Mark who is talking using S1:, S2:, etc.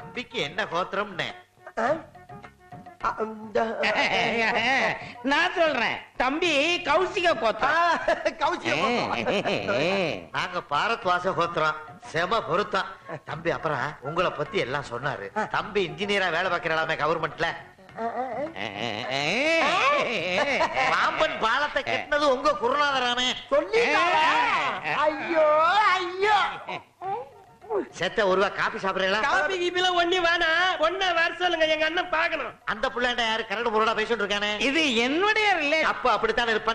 S1: தம்பிக்கு என்ன கோத்திரம்னு
S2: ஆ? ஆ, இந்த,
S3: நான் சொல்றேன் தம்பி கௌசிக
S2: ஆ,
S3: கோத்தம்
S2: கௌசியம் கோத்திரம்.
S1: நாங்க பாரத்வாச கோத்திரம் செம பொருத்தம் தம்பி அப்புறம் உங்களை பத்தி எல்லாம் சொன்னாரு தம்பி இன்ஜினியரா வேலை பார்க்கிறாமே கவர்மெண்ட்ல பாம்பன் பாலத்தை கட்டினது உங்க குருநாதராமே
S2: சொல்லிட்டாரா? ஐயோ ஐயோ
S1: செத்த ஒருவா காபி சாப்பிடுறீங்களா
S4: காபி கீபில ஒண்ணு வேணா ஒன்ன வர சொல்லுங்க எங்க அண்ணன் பாக்கணும்
S1: அந்த புள்ளாண்ட யாரு கரடு முரடா பேசிட்டு இருக்கானே
S3: இது என்னுடைய ரிலேஷன்
S1: அப்ப அப்படித்தான் இருப்பான்